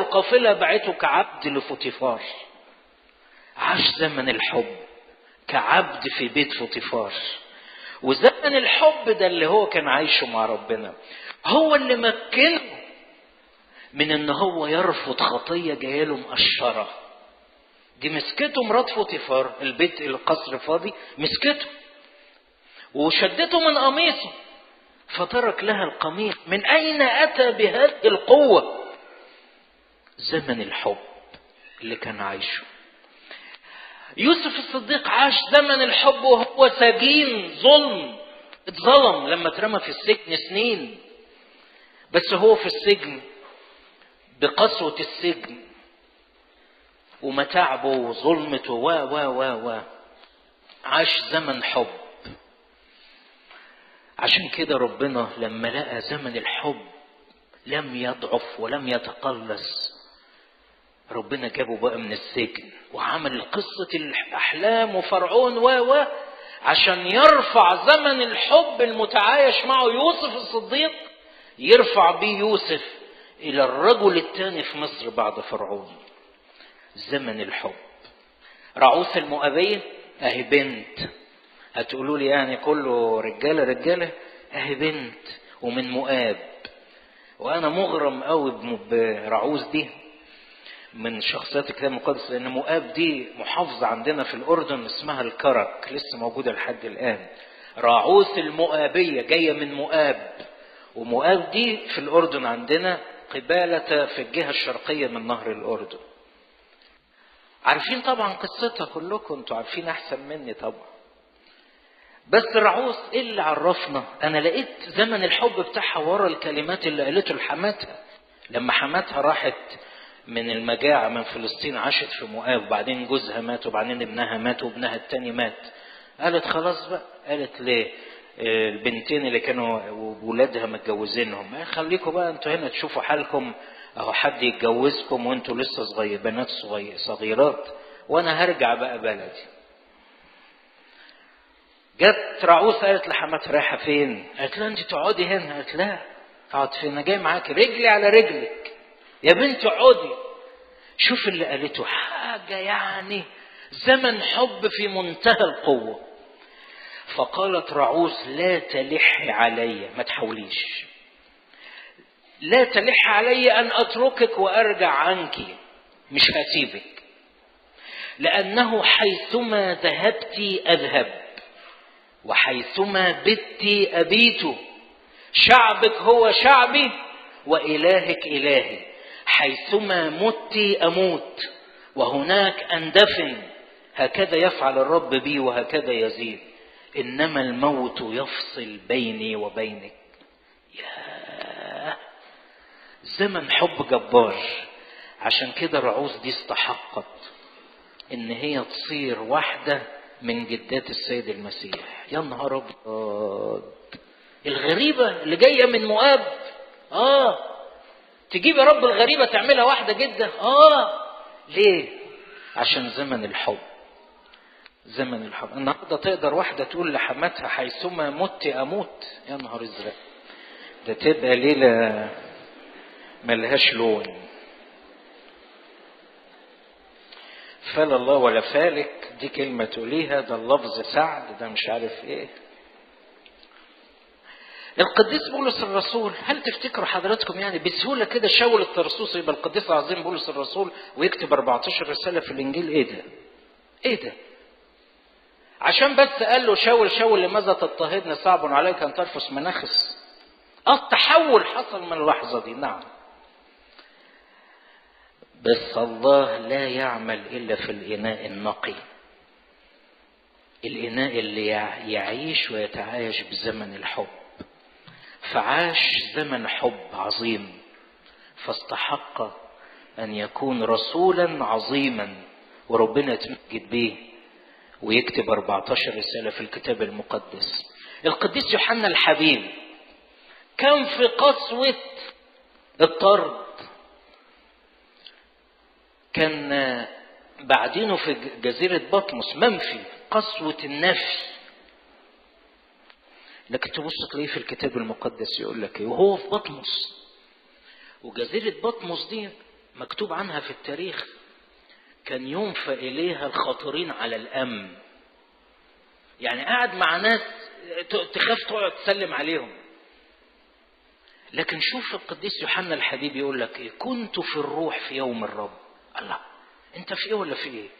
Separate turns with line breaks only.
القافلة بعته كعبد لفوتيفار عاش زمن الحب كعبد في بيت فوتيفار وزمن الحب ده اللي هو كان عايشه مع ربنا هو اللي مكنه من ان هو يرفض خطيه جايه له مقشره دي مسكته مرات فوتيفار البيت القصر فاضي مسكته وشدته من قميصه فترك لها القميص من اين اتى بهذه القوه زمن الحب اللي كان عايشه يوسف الصديق عاش زمن الحب وهو سجين ظلم اتظلم لما اترمى في السجن سنين بس هو في السجن بقسوة السجن ومتاعبه وظلمته و و و و عاش زمن حب عشان كده ربنا لما لقى زمن الحب لم يضعف ولم يتقلص ربنا جابه بقى من السجن وعمل قصة الأحلام وفرعون و و عشان يرفع زمن الحب المتعايش معه يوسف الصديق يرفع بيه يوسف إلى الرجل الثاني في مصر بعد فرعون زمن الحب رعوث المؤبية أهي بنت هتقولوا لي يعني كله رجالة رجالة أهي بنت ومن مؤاب وأنا مغرم قوي برعوث دي من شخصيات الكتاب المقدس لان مؤاب دي محافظه عندنا في الاردن اسمها الكرك لسه موجوده لحد الان راعوث المؤابيه جايه من مؤاب ومؤاب دي في الاردن عندنا قباله في الجهه الشرقيه من نهر الاردن عارفين طبعا قصتها كلكم انتوا عارفين احسن مني طبعا بس رعوث ايه اللي عرفنا انا لقيت زمن الحب بتاعها ورا الكلمات اللي قالته لحماتها لما حماتها راحت من المجاعة من فلسطين عاشت في مؤاب وبعدين جوزها مات وبعدين ابنها مات وابنها التاني مات قالت خلاص بقى قالت ليه البنتين اللي كانوا ولادها متجوزينهم خليكم بقى انتوا هنا تشوفوا حالكم اهو حد يتجوزكم وانتوا لسه صغير بنات صغير صغيرات وانا هرجع بقى بلدي جت رعوث قالت لحماتها رايحه فين؟ قالت لها انت تقعدي هنا قالت لا اقعد فين؟ انا جاي معاكي رجلي على رجلك يا بنت اقعدي شوف اللي قالته حاجه يعني زمن حب في منتهى القوه فقالت رعوس لا تلحي علي ما تحاوليش لا تلح علي ان اتركك وارجع عنك مش هسيبك لانه حيثما ذهبت اذهب وحيثما بت ابيت شعبك هو شعبي والهك الهي حيثما مت اموت وهناك اندفن هكذا يفعل الرب بي وهكذا يزيد انما الموت يفصل بيني وبينك يا زمن حب جبار عشان كده رعوز دي استحقت ان هي تصير واحده من جدات السيد المسيح يا نهار ابيض الغريبه اللي جايه من مؤاب اه تجيب يا رب الغريبه تعملها واحده جدا اه ليه عشان زمن الحب زمن الحب النهارده تقدر واحده تقول لحماتها حيثما مت اموت يا نهار ازرق ده تبقى ليله ملهاش لون فلا الله ولا فالك دي كلمة تقوليها ده اللفظ سعد ده مش عارف ايه القديس بولس الرسول هل تفتكروا حضراتكم يعني بسهولة كده شاول الترسوس يبقى القديس العظيم بولس الرسول ويكتب 14 رسالة في الإنجيل ايه ده؟ ايه ده؟ عشان بس قال له شاول شاول لماذا تضطهدني صعب عليك أن ترفس مناخس التحول حصل من اللحظة دي نعم بس الله لا يعمل الا في الاناء النقي الاناء اللي يعيش ويتعايش بزمن الحب فعاش زمن حب عظيم فاستحق ان يكون رسولا عظيما وربنا يتمجد به ويكتب 14 رسالة في الكتاب المقدس القديس يوحنا الحبيب كان في قسوة الطرد كان بعدينه في جزيرة بطمس منفي قسوة النفي لكن تبص تلاقيه في الكتاب المقدس يقول لك ايه وهو في بطمس وجزيرة بطمس دي مكتوب عنها في التاريخ كان ينفى إليها الخاطرين على الأمن يعني قاعد مع ناس تخاف تقعد تسلم عليهم لكن شوف القديس يوحنا الحبيب يقول لك ايه كنت في الروح في يوم الرب الله انت في ايه ولا في ايه